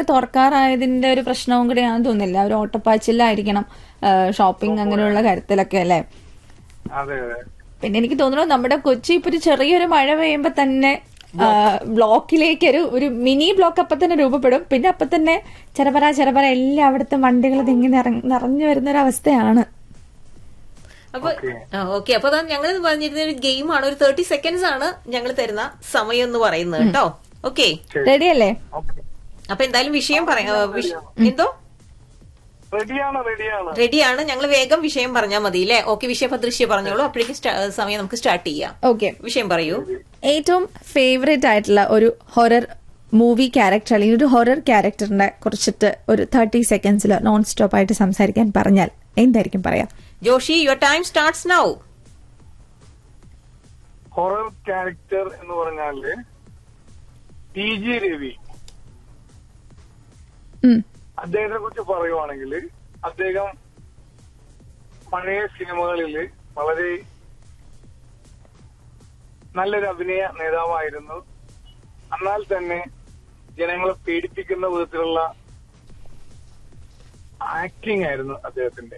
സ്കൂളുകളൊക്കെ തുറക്കാറായതിന്റെ ഒരു പ്രശ്നവും കൂടിയാണെന്ന് തോന്നുന്നില്ല ഒരു ഓട്ടപ്പാച്ചിലായിരിക്കണം ഷോപ്പിംഗ് അങ്ങനെയുള്ള കാര്യത്തിലൊക്കെ അല്ലേ അതെ അതെ പിന്നെ എനിക്ക് തോന്നുന്നു നമ്മുടെ കൊച്ചി ഇപ്പൊ ഒരു ചെറിയൊരു മഴ പെയ്യുമ്പോ തന്നെ ആ, ബ്ലോക്കിലേക്ക് ഒരു ഒരു മിനി ബ്ലോക്ക് അപ്പൊ തന്നെ രൂപപ്പെടും പിന്നെ അപ്പൊ തന്നെ ചെറപറ ചെറപറ എല്ലാ അവിടുത്തെ വണ്ടികൾ തിങ്ങി നിറ- നിറഞ്ഞു വരുന്ന ഒരു അവസ്ഥയാണ് അപ്പൊ ഓക്കെ അപ്പൊ ഞങ്ങൾ പറഞ്ഞിരുന്ന ഒരു ഗെയിമാണ് ഒരു തേർട്ടി സെക്കൻഡ്സ് ആണ് ഞങ്ങൾ തരുന്ന സമയം എന്ന് പറയുന്നത് കേട്ടോ ഓക്കെ റെഡി അല്ലേ ഓക്കെ അപ്പൊ എന്തായാലും വിഷയം പറയാം എന്തോ റെഡിയാണ് റെഡിയാണ് റെഡിയാണ് ഞങ്ങൾ വേഗം വിഷയം പറഞ്ഞാൽ മതി അല്ലേ ഓക്കെ വിഷയം അപ്പൊ ദൃശ്യം പറഞ്ഞോളൂ അപ്പോഴേക്കും സ്റ്റാ- സമയം നമുക്ക് സ്റ്റാർട്ട് ചെയ്യാം ഓക്കെ വിഷയം പറയൂ ഏറ്റവും ഫേവറേറ്റ് ആയിട്ടുള്ള ഒരു ഹൊറർ മൂവി ക്യാരക്ടർ അല്ലെങ്കിൽ ഒരു ഹൊറർ ക്യാരക്ടറിനെ കുറിച്ചിട്ട് ഒരു തേർട്ടി സെക്കൻഡ്സിൽ നോൺ സ്റ്റോപ്പ് ആയിട്ട് സംസാരിക്കാൻ പറഞ്ഞാൽ എന്തായിരിക്കും പറയാ Joshi your time starts now horror character എന്ന് പറഞ്ഞാല് ടി ജി രവി ഉം. അദ്ദേഹത്തെ കുറിച്ച് പറയുവാണെങ്കിൽ അദ്ദേഹം പഴയ സിനിമകളിൽ വളരെ നല്ലൊരു അഭിനയ നേതാവായിരുന്നു എന്നാൽ തന്നെ ജനങ്ങളെ പേടിപ്പിക്കുന്ന വിധത്തിലുള്ള ആക്ടിംഗ് ആയിരുന്നു അദ്ദേഹത്തിന്റെ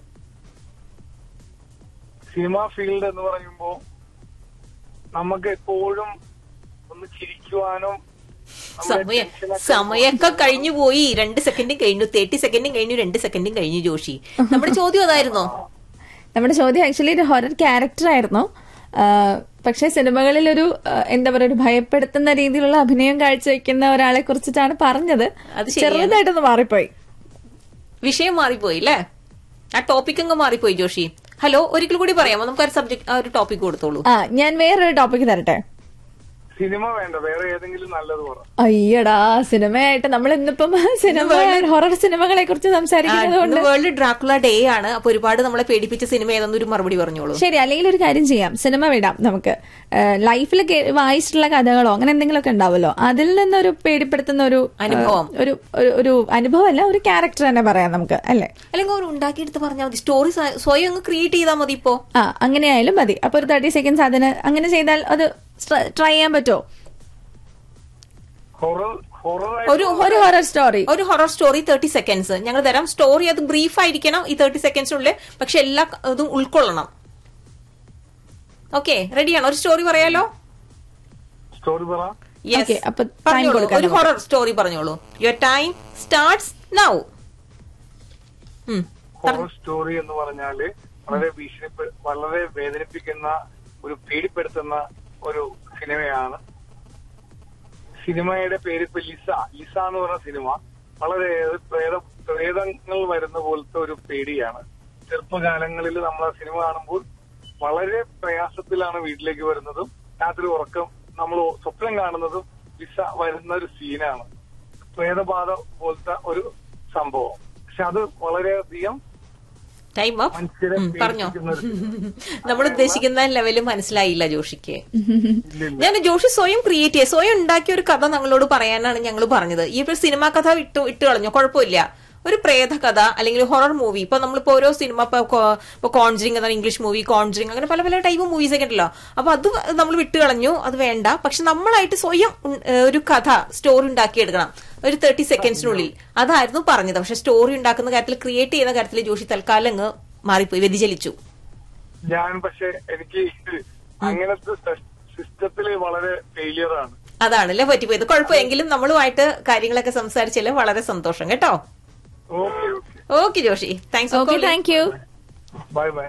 സിനിമ ഫീൽഡ് എന്ന് പറയുമ്പോ നമുക്ക് എപ്പോഴും ഒന്ന് ചിരിക്കുവാനും നമ്മുടെ സമയം ടെൻഷനൊക്കെ സമയമൊക്കെ കഴിഞ്ഞു പോയി രണ്ട് സെക്കൻഡും കഴിഞ്ഞു തേർട്ടി സെക്കൻഡും കഴിഞ്ഞു രണ്ട് സെക്കൻഡും കഴിഞ്ഞു ജോഷി നമ്മുടെ ചോദ്യം അതായിരുന്നോ നമ്മുടെ ചോദ്യം ആക്ച്വലി ഒരു ഹൊറർ ക്യാരക്ടർ ആയിരുന്നു ആ, പക്ഷേ സിനിമകളിൽ ഒരു ആ, എന്താ പറയുക ഒരു ഭയപ്പെടുത്തുന്ന രീതിയിലുള്ള അഭിനയം കാഴ്ചവെക്കുന്ന ഒരാളെ കുറിച്ചിട്ടാണ് പറഞ്ഞത് അത് ശരിയാണ്. ചെറുതായിട്ടൊന്ന് മാറിപ്പോയി വിഷയം മാറിപ്പോയി അല്ലേ ആ ടോപ്പിക് അങ്ങ് മാറിപ്പോയി ജോഷി ഹലോ ഒരിക്കൽ കൂടി പറയാമോ നമുക്ക് ആ ഒരു സബ്ജക്ട് ആ ഒരു ടോപ്പിക് കൊടുത്തോളൂ ആ ഞാൻ വേറൊരു ടോപ്പിക് തരട്ടെ സിനിമ വേണ്ട വേറെ ഏതെങ്കിലും നല്ലത് പറ അയ്യടാ സിനിമയായിട്ട് നമ്മൾ ഇന്നിപ്പം സിനിമ ഹൊറർ സിനിമകളെ കുറിച്ച് സംസാരിക്കുന്നത് കൊണ്ട് വേൾഡ് ഡ്രാക്കുള ഡേ ആണ് അപ്പൊ ഒരുപാട് നമ്മളെ പേടിപ്പിച്ച സിനിമ ഏതെന്നൊരു മറുപടി പറഞ്ഞോളൂ ശരി അല്ലെങ്കിൽ ഒരു കാര്യം ചെയ്യാം സിനിമ വിടാം നമുക്ക് ലൈഫിൽ വായിച്ചിട്ടുള്ള കഥകളോ അങ്ങനെ എന്തെങ്കിലുമൊക്കെ ഉണ്ടാവുമല്ലോ അതിൽ നിന്നൊരു പേടിപ്പെടുത്തുന്ന ഒരു ഏഹ്, അനുഭവം. ഒരു ഒരു- ഒരു അനുഭവമല്ല ഒരു ക്യാരക്ടർ തന്നെ പറയാം നമുക്ക് അല്ലേ അല്ലെങ്കിൽ ഒരു ഉണ്ടാക്കിയെടുത്ത് പറഞ്ഞാൽ മതി സ്റ്റോറി സ്വയം അങ്ങ് ക്രിയേറ്റ് ചെയ്താൽ മതി ഇപ്പോ ആ അങ്ങനെ ആയാലും മതി അപ്പൊ ഒരു തേർട്ടി സെക്കൻഡ്സ് അതിന് അങ്ങനെ ചെയ്താൽ അത് ട്രൈ ചെയ്യാൻ പറ്റുമോ ഹൊറർ ഹൊറർ ഒരു ഒരു ഹൊറർ സ്റ്റോറി ഒരു ഹൊറർ സ്റ്റോറി തേർട്ടി സെക്കൻഡ്സ് ഞങ്ങൾ തരാം സ്റ്റോറി അത് ബ്രീഫ് ആയിരിക്കണം ഈ തേർട്ടി സെക്കൻഡ്സിനുള്ളിൽ പക്ഷെ എല്ലാ ഇതും ഉൾക്കൊള്ളണം ഓക്കെ റെഡിയാണോ ഒരു സ്റ്റോറി പറയാലോ സ്റ്റോറി പറ Yes. Okay, അപ്പൊ time പറഞ്ഞോളൂ. കൊടുക്കാം ഒരു നമുക്ക്. ഹൊറർ സ്റ്റോറി പറഞ്ഞോളൂ your time starts now horror story എന്ന് പറഞ്ഞാല് വളരെ ഭീഷണി വളരെ വേദനിപ്പിക്കുന്ന ഒരു പേടിപ്പെടുത്തുന്ന ഒരു സിനിമയാണ് സിനിമയുടെ പേര് ഇപ്പൊ ലിസ ലിസ എന്ന് പറഞ്ഞ സിനിമ വളരെ പ്രേത പ്രേതങ്ങൾ വരുന്ന പോലത്തെ ഒരു പേടിയാണ് ചെറുപ്പകാലങ്ങളിൽ നമ്മൾ ആ സിനിമ കാണുമ്പോൾ വളരെ പ്രയാസത്തിലാണ് വീട്ടിലേക്ക് വരുന്നതും രാത്രി ഉറക്കം നമ്മൾ സ്വപ്നം കാണുന്നതും ലിസ വരുന്ന ഒരു സീനാണ് പ്രേതബാധ പോലത്തെ ഒരു സംഭവം പക്ഷെ അത് വളരെയധികം ടൈം അപ്പ് മനുഷ്യരെ പറഞ്ഞോ പേടിപ്പിക്കുന്ന ഒരു സിനിമ. നമ്മൾ ഉദ്ദേശിക്കുന്ന ലെവല് മനസ്സിലായില്ല ജോഷിക്ക് ഇല്ലില്ല. ഞാൻ ജോഷി സ്വയം ക്രിയേറ്റ് ചെയ്യുക സ്വയം ഉണ്ടാക്കിയ ഒരു കഥ ഞങ്ങളോട് പറയാനാണ് ഞങ്ങൾ പറഞ്ഞത് ഈ ഒരു സിനിമാ കഥ വിട്ടു ഇട്ട് കളഞ്ഞു കുഴപ്പമില്ല ഒരു പ്രേത കഥ അല്ലെങ്കിൽ ഹൊറർ മൂവി ഇപ്പൊ നമ്മളിപ്പോ ഓരോ സിനിമ ഇപ്പൊ കോൺജറിങ് എന്നാണ് ഇംഗ്ലീഷ് മൂവി കോൺജറിങ് അങ്ങനെ പല പല ടൈപ്പ് മൂവീസ് ഒക്കെ ഉണ്ടല്ലോ അപ്പൊ അത് നമ്മൾ വിട്ട് കളഞ്ഞു അത് വേണ്ട പക്ഷെ നമ്മളായിട്ട് സ്വയം ഉൺ- ഏഹ് ഒരു കഥ സ്റ്റോറി ഉണ്ടാക്കിയെടുക്കണം ഒരു തേർട്ടി സെക്കൻഡ്സിനുള്ളിൽ അതായിരുന്നു പറഞ്ഞത് പക്ഷെ സ്റ്റോറി ഉണ്ടാക്കുന്ന കാര്യത്തിൽ ക്രിയേറ്റ് ചെയ്യുന്ന കാര്യത്തിൽ ജോഷി തൽക്കാലം അങ്ങ് മാറിപ്പോയി വ്യതിചലിച്ചു ഞാൻ പക്ഷെ എനിക്ക് അങ്ങനത്തെ സിസ്റ്റത്തില് വളരെ ഫെയിലിയർ ആണ് അതാണല്ലേ പറ്റിപ്പോയത് കുഴപ്പമെങ്കിലും നമ്മളുമായിട്ട് കാര്യങ്ങളൊക്കെ സംസാരിച്ചല്ലേ വളരെ സന്തോഷം കേട്ടോ okay okay okay Joshi thanks okay thank you bye bye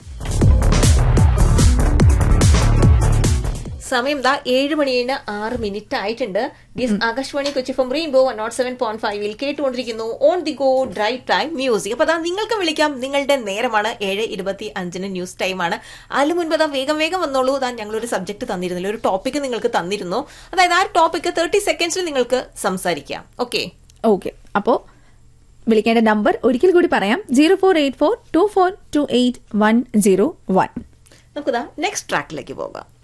സമയം ദാ ഏഴ് മണിന് ആറ് മിനിറ്റ് ആയിട്ടുണ്ട് this Akashvani Kochi from rainbow one nought seven point ഫൈവിൽ കേട്ടുകൊണ്ടിരിക്കുന്നു on the go drive time music അപ്പൊ അതാ നിങ്ങൾക്ക് വിളിക്കാം നിങ്ങളുടെ നേരമാണ് ഏഴ് ഇരുപത്തി അഞ്ചിന് ന്യൂസ് ടൈമാണ് അതിന് മുൻപ് അതാ വേഗം വേഗം വന്നോളൂ അതാ ഞങ്ങളൊരു സബ്ജക്ട് തന്നിരുന്നില്ല ഒരു ടോപ്പിക് നിങ്ങൾക്ക് തന്നിരുന്നു അതായത് ആ ടോപ്പിക് തേർട്ടി സെക്കൻഡ്സിൽ നിങ്ങൾക്ക് സംസാരിക്കാം ഓക്കെ ഓക്കെ അപ്പോ വിളിക്കേണ്ട നമ്പർ ഒരിക്കൽ കൂടി പറയാം zero four eight four two four two eight one zero one നമുക്കിതാ നെക്സ്റ്റ് ട്രാക്കിലേക്ക് പോകാം